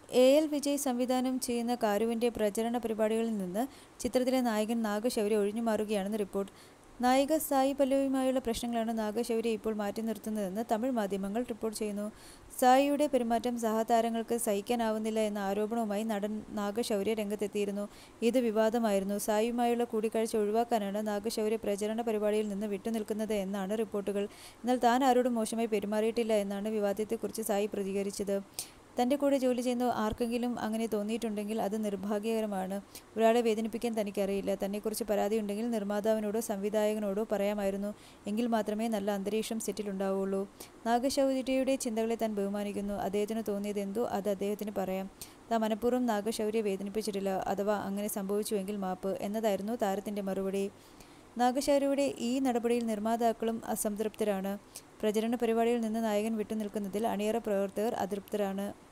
A L Vijay സംവിധാനം ചെയ്യുന്ന കാരുവിൻ്റെ പ്രചരണ പരിപാടികളിൽ നിന്ന് ചിത്രത്തിലെ നായകൻ നാഗശൗര്യ ഒഴിഞ്ഞുമാറുകയാണെന്ന് റിപ്പോർട്ട് നായിക സായി പല്ലവിയുമായുള്ള പ്രശ്നങ്ങളാണ് നാഗശൗര്യ ഇപ്പോൾ മാറ്റി നിർത്തുന്നതെന്ന് തമിഴ് മാധ്യമങ്ങൾ റിപ്പോർട്ട് ചെയ്യുന്നു സായിയുടെ പെരുമാറ്റം സഹതാരങ്ങൾക്ക് സഹിക്കാനാവുന്നില്ല എന്ന ആരോപണവുമായി നടൻ നാഗശൗര്യ രംഗത്തെത്തിയിരുന്നു ഇത് വിവാദമായിരുന്നു സായിയുമായുള്ള കൂടിക്കാഴ്ച ഒഴിവാക്കാനാണ് നാഗശൗര്യ പ്രചരണ പരിപാടിയിൽ നിന്ന് വിട്ടുനിൽക്കുന്നത് എന്നാണ് റിപ്പോർട്ടുകൾ എന്നാൽ താൻ ആരോടും മോശമായി പെരുമാറിയിട്ടില്ല എന്നാണ് വിവാദത്തെക്കുറിച്ച് സായി പ്രതികരിച്ചത് തൻ്റെ കൂടെ ജോലി ചെയ്യുന്ന ആർക്കെങ്കിലും അങ്ങനെ തോന്നിയിട്ടുണ്ടെങ്കിൽ അത് നിർഭാഗ്യകരമാണ് ഒരാളെ വേദനിപ്പിക്കാൻ തനിക്കറിയില്ല തന്നെക്കുറിച്ച് പരാതിയുണ്ടെങ്കിൽ നിർമ്മാതാവിനോടോ സംവിധായകനോടോ പറയാമായിരുന്നു എങ്കിൽ മാത്രമേ നല്ല അന്തരീക്ഷം സെറ്റിലുണ്ടാവുള്ളൂ നാഗശൗര്യയുടെ ചിന്തകളെ താൻ ബഹുമാനിക്കുന്നു അദ്ദേഹത്തിന് തോന്നിയത് എന്തോ അത് അദ്ദേഹത്തിന് പറയാം താൻ മനഃപൂർവ്വം നാഗശൗര്യെ വേദനിപ്പിച്ചിട്ടില്ല അഥവാ അങ്ങനെ സംഭവിച്ചുവെങ്കിൽ മാപ്പ് എന്നതായിരുന്നു താരത്തിൻ്റെ മറുപടി നാഗശൗര്യയുടെ ഈ നടപടിയിൽ നിർമ്മാതാക്കളും അസംതൃപ്തരാണ് പ്രചരണ പരിപാടിയിൽ നിന്ന് നായകൻ വിട്ടുനിൽക്കുന്നതിൽ അണിയറ പ്രവർത്തകർ അതൃപ്തരാണ്